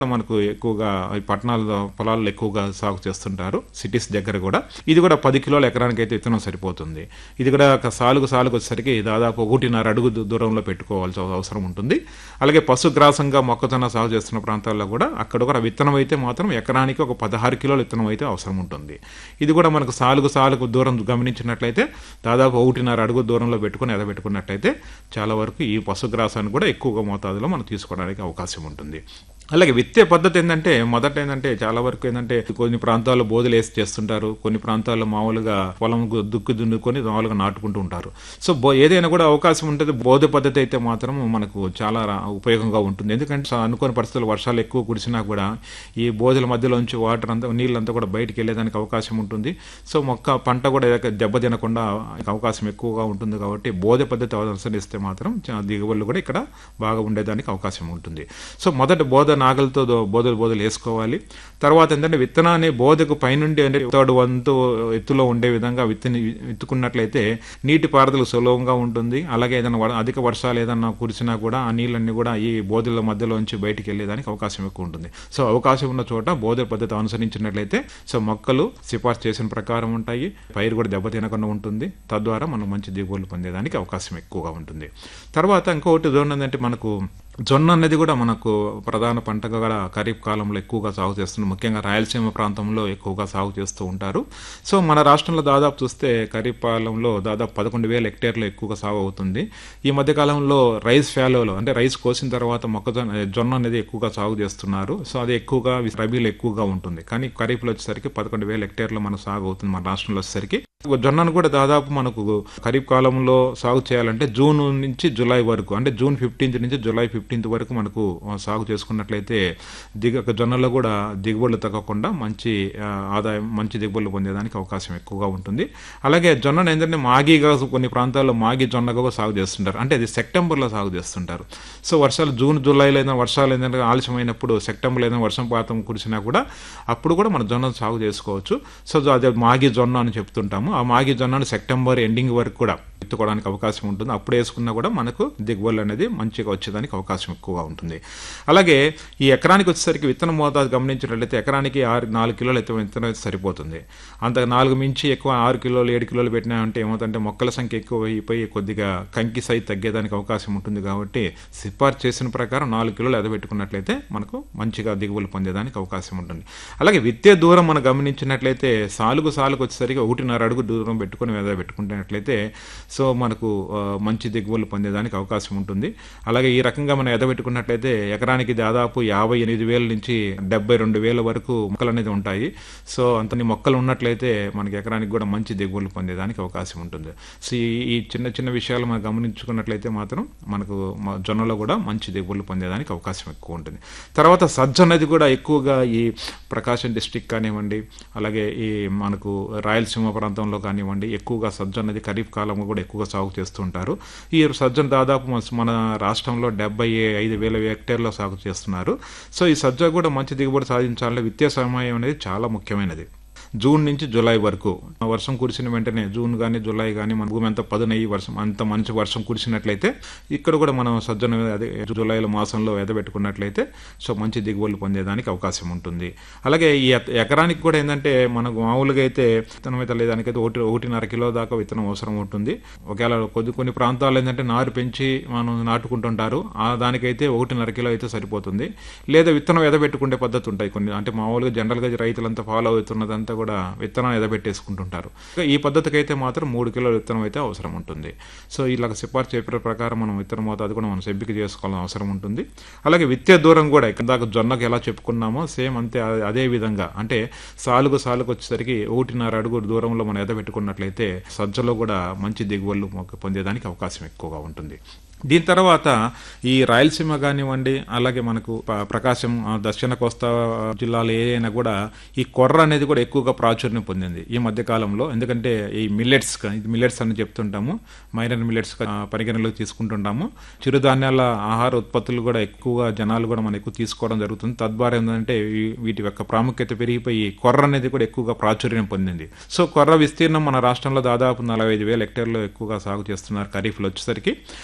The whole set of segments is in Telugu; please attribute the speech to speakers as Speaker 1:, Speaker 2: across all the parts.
Speaker 1: మనకు ఎక్కువగా ఈ పట్టణాల పొలాల్లో ఎక్కువగా సాగు చేస్తుంటారు సిటీస్ దగ్గర కూడా ఇది కూడా పది కిలోల ఎకరానికి అయితే విత్తనం సరిపోతుంది ఇది కూడా ఒక సాలుగు సాలుగు వచ్చేసరికి దాదాపు ఒకటిన్నర అడుగు దూ- దూరంలో పెట్టుకోవాల్సిన అవసరం ఉంటుంది అలాగే పశుగ్రాసంగా మొక్కజొన్న సాగు చేస్తున్న ప్రాంతాల్లో కూడా అక్కడ కూడా విత్తనం అయితే మాత్రం ఎకరానికి ఒక పదహారు కిలోల విత్తనం అయితే అవసరం ఉంటుంది ఇది కూడా మనకు సాలుగు సాలుగు దూరం గమనించినట్లయితే దాదాపు ఒకటిన్నర అడుగు దూరంలో పెట్టుకుని ఎదబెట్టుకున్నట్లయితే చాలా వరకు ఈ పశుగ్రాసాన్ని కూడా ఎక్కువగా మోతాదులో మనం తీసుకోవడానికి అవకాశం ఉంటుంది అలాగే విత్తే పద్ధతి ఏంటంటే మొదట ఏంటంటే చాలా వరకు ఏంటంటే కొన్ని ప్రాంతాల్లో బోధలు వేసి చేస్తుంటారు కొన్ని ప్రాంతాల్లో మామూలుగా పొలం గు- దుక్కు దున్నుకొని మామూలుగా నాటుకుంటూ ఉంటారు సో బో ఏదైనా కూడా అవకాశం ఉంటుంది బోధ పద్ధతి అయితే మాత్రం మనకు చాలా రా- ఉపయోగంగా ఉంటుంది ఎందుకంటే స- అనుకోని పరిస్థితులు వర్షాలు ఎక్కువ కురిసినా కూడా ఈ బోధల మధ్యలోంచి వాటర్ అంతా నీళ్ళంతా కూడా బయటికి వెళ్ళేదానికి అవకాశం ఉంటుంది సో మొక్క పంట కూడా ఏదైతే దెబ్బ తినకుండా అవకాశం ఎక్కువగా ఉంటుంది కాబట్టి బోధ పద్ధతి అనుసరిస్తే మాత్రం చా- దిగుబడులు కూడా ఇక్కడ బాగా ఉండేదానికి అవకాశం ఉంటుంది సో మొదట బోధ నాగలతో దో- బోధలు బోధలు వేసుకోవాలి తర్వాత ఏంటంటే విత్తనాన్ని బోధకు పైనుండి అంటే థర్డ్ వంతు ఎత్తులో ఉండే విధంగా విత్తని విత్తుకున్నట్లయితే నీటి పారుదల సులభంగా ఉంటుంది అలాగే ఏదైనా వ- అధిక వర్షాలు ఏదైనా కురిసినా కూడా ఆ నీళ్ళన్నీ కూడా ఈ బోధల మధ్యలోంచి బయటికి వెళ్ళేదానికి అవకాశం ఎక్కువ ఉంటుంది సో అవకాశం ఉన్న చోట బోధ పద్ధతి అనుసరించినట్లయితే సో మొక్కలు సిఫార్సు చేసిన ప్రకారం ఉంటాయి పైరు కూడా దెబ్బ తినకుండా ఉంటుంది తద్వారా మనం మంచి దిగుబడులు పొందేదానికి అవకాశం ఎక్కువగా ఉంటుంది తర్వాత ఇంకొకటి ఏంటంటే మనకు జొన్న అనేది కూడా మనకు ప్రధాన పంటగా కూడా ఖరీఫ్ కాలంలో ఎక్కువగా సాగు చేస్తున్నారు ముఖ్యంగా రాయలసీమ ప్రాంతంలో ఎక్కువగా సాగు చేస్తూ ఉంటారు సో మన రాష్ట్రంలో దాదాపు చూస్తే ఖరీఫ్ కాలంలో దాదాపు పదకొండు వేల హెక్టేర్లు ఎక్కువగా సాగు అవుతుంది ఈ మధ్య కాలంలో రైస్ ఫ్యాలోలో అంటే రైస్ కోసిన తర్వాత మొక్కజొన్న జొన్న అనేది ఎక్కువగా సాగు చేస్తున్నారు సో అది ఎక్కువగా రబీలో ఎక్కువగా ఉంటుంది కానీ ఖరీఫ్లో వచ్చేసరికి పదకొండు వేల హెక్టేర్లు మనకు సాగు అవుతుంది మన రాష్ట్రంలో వచ్చేసరికి జొన్నను కూడా దాదాపు మనకు ఖరీఫ్ కాలంలో సాగు చేయాలంటే జూన్ నుంచి జూలై వరకు అంటే జూన్ ఫిఫ్టీన్త్ నుంచి జూలై ఫిఫ్టీన్త్ వరకు మనకు ఆ, సాగు చేసుకున్నట్లయితే దిగ జొన్నలో కూడా దిగుబడులు తగ్గకుండా మంచి ఆ, ఆదాయం మంచి దిగుబడులు పొందేదానికి అవకాశం ఎక్కువగా ఉంటుంది అలాగే జొన్నను ఏంటంటే మాగిగా కొన్ని ప్రాంతాల్లో మాగి జొన్నగా కూడా సాగు చేస్తుంటారు అంటే అది సెప్టెంబర్లో సాగు చేస్తుంటారు సో వర్షాలు జూన్ జూలైలో ఏదైనా వర్షాలు ఏదైనా ఆలస్యమైనప్పుడు సెప్టెంబర్లో ఏదైనా వర్షం పాతం కురిసినా కూడా అప్పుడు కూడా మన జొన్న సాగు చేసుకోవచ్చు సో అదే మాగి జొన్న అని చెప్తుంటాము ఆ మాగి జొన్నను సెప్టెంబర్ ఎండింగ్ వరకు కూడా ఎత్తుకోవడానికి అవకాశం ఉంటుంది అప్పుడు వేసుకున్నా కూడా మనకు దిగుబడులు అనేది మంచిగా వచ్చేదానికి అవకాశం ఎక్కువగా ఉంటుంది అలాగే ఈ ఎకరానికి వచ్చేసరికి విత్తన మోతాదు గమనించినట్లయితే ఎకరానికి ఆరు నాలుగు కిలోలు ఎత్తు విత్తనం అయితే సరిపోతుంది అంత నాలుగు మించి ఎక్కువ ఆరు కిలోలు ఏడు కిలోలు పెట్టినామంటే ఏమవుతుందంటే మొక్కల సంఖ్య ఎక్కువ అయిపోయి కొద్దిగా కంకి సైజ్ తగ్గేదానికి అవకాశం ఉంటుంది కాబట్టి సిఫార్సు చేసిన ప్రకారం నాలుగు కిలోలు ఎదబెట్టుకున్నట్లయితే మనకు మంచిగా దిగుబడులు పొందేదానికి అవకాశం ఉంటుంది అలాగే విత్తే దూరం మనం గమనించినట్లయితే సాలుగు సాలుగు వచ్చేసరికి ఒకటిన్నర అడుగు దూరం పెట్టుకొని ఎద పెట్టుకుంటున్నట్లయితే సో మనకు ఆ, మంచి దిగుబడులు పొందేదానికి అవకాశం ఉంటుంది అలాగే ఈ రకంగా మనం ఎదబెట్టుకున్నట్లయితే ఎకరానికి దాదాపు యాభై ఎనిమిది వేల నుంచి డెబ్బై రెండు వేల వరకు మొక్కలు అనేది ఉంటాయి సో అంతని మొక్కలు ఉన్నట్లయితే మనకి ఎకరానికి కూడా మంచి దిగుబడులు పొందేదానికి అవకాశం ఉంటుంది సో ఈ- ఈ చిన్న చిన్న విషయాలు మనం గమనించుకున్నట్లయితే మాత్రం మనకు మ- జొన్నలో కూడా మంచి దిగుబడులు పొందేదానికి అవకాశం ఎక్కువ ఉంటుంది తర్వాత సజ్జ అనేది కూడా ఎక్కువగా ఈ ప్రకాశం డిస్టిక్ కానివ్వండి అలాగే ఈ మనకు రాయలసీమ ప్రాంతంలో కానివ్వండి ఎక్కువగా సజ్జ అనేది ఖరీఫ్ కాలంలో కూడా ఎక్కువగా సాగు చేస్తుంటారు ఈ సజ్జను దాదాపు మన- మన రాష్ట్రంలో డెబ్బై ఐదు వేల హెక్టేర్లో సాగు చేస్తున్నారు సో ఈ సజ్జ కూడా మంచి దిగుబడి సాధించాలంటే విత్తే సమయం అనేది చాలా ముఖ్యమైనది జూన్ నుంచి జూలై వరకు వర్షం కురిసిన వెంటనే జూన్ కానీ జూలై కానీ మన భూమి అంతా పదునయ్యి వర్షం అంత మంచి వర్షం కురిసినట్లయితే ఇక్కడ కూడా మనం సజ్జన అదే జూలైలో మాసంలో ఎదబెట్టుకున్నట్లయితే సో మంచి దిగుబడులు పొందేదానికి అవకాశం ఉంటుంది అలాగే ఈ ఎక- ఎకరానికి కూడా ఏంటంటే మనకు మామూలుగా అయితే విత్తనం అయితే లేదానికైతే ఒకటి ఒకటిన్నర కిలో దాకా విత్తనం అవసరం ఉంటుంది ఒకవేళ కొద్ది కొన్ని ప్రాంతాలు ఏంటంటే నారు పెంచి మనం నాటుకుంటుంటారు ఆ దానికైతే ఒకటిన్నర కిలో అయితే సరిపోతుంది లేదా విత్తనం ఎదబెట్టుకునే పద్ధతి ఉంటాయి కొన్ని అంటే మామూలుగా జనరల్గా రైతులంతా ఫాలో అవుతున్నదంతా కూడా విత్తనం ఎదబెట్టేసుకుంటుంటారు ఈ పద్ధతికి అయితే మాత్రం మూడు కిలోల విత్తనం అయితే అవసరం ఉంటుంది సో ఇలా సిఫార్సు చెప్పిన ప్రకారం మనం విత్తన మోతాదు కూడా మనం ఎంపిక చేసుకోవాల్సిన అవసరం ఉంటుంది అలాగే విత్తే దూరం కూడా ఇందాక జొన్నకు ఎలా చెప్పుకున్నామో సేమ్ అంతే అదే- అదే విధంగా అంటే సాలుగు సాలుగు వచ్చేసరికి ఒకటిన్నర అడుగు దూరంలో మనం ఎదబెట్టుకున్నట్లయితే సజ్జలో కూడా మంచి దిగుబడులు మొక్క పొందేదానికి అవకాశం ఎక్కువగా ఉంటుంది దీని తర్వాత ఈ రాయలసీమ కానివ్వండి అలాగే మనకు ప- ప్రకాశం ఆ, దక్షిణ కోస్తా జిల్లాలు ఏదైనా కూడా ఈ కొర్ర అనేది కూడా ఎక్కువగా ప్రాచుర్యం పొందింది ఈ మధ్య కాలంలో ఎందుకంటే ఈ మిల్లెట్స్ ఇది మిల్లెట్స్ అని చెప్తుంటాము మైనర్ మిల్లెట్స్ పరిగణలోకి తీసుకుంటుంటాము చిరుధాన్యాల ఆహార ఉత్పత్తులు కూడా ఎక్కువగా జనాలు కూడా మనం ఎక్కువ తీసుకోవడం జరుగుతుంది తద్వారా ఏంటంటే ఈ- వీటి యొక్క ప్రాముఖ్యత పెరిగిపోయి కొర్ర అనేది కూడా ఎక్కువగా ప్రాచుర్యం పొందింది సో కొర్ర విస్తీర్ణం మన రాష్ట్రంలో దాదాపు నలభై ఐదు వేల హెక్టేర్లు ఎక్కువగా సాగు చేస్తున్నారు ఖరీఫ్లో వచ్చేసరికి సో ఈ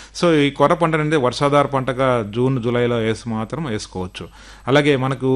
Speaker 1: ఈ కొర్ర పంట అనేది వర్షాధార పంటగా జూన్ జూలైలో వేసి మాత్రం వేసుకోవచ్చు అలాగే మనకు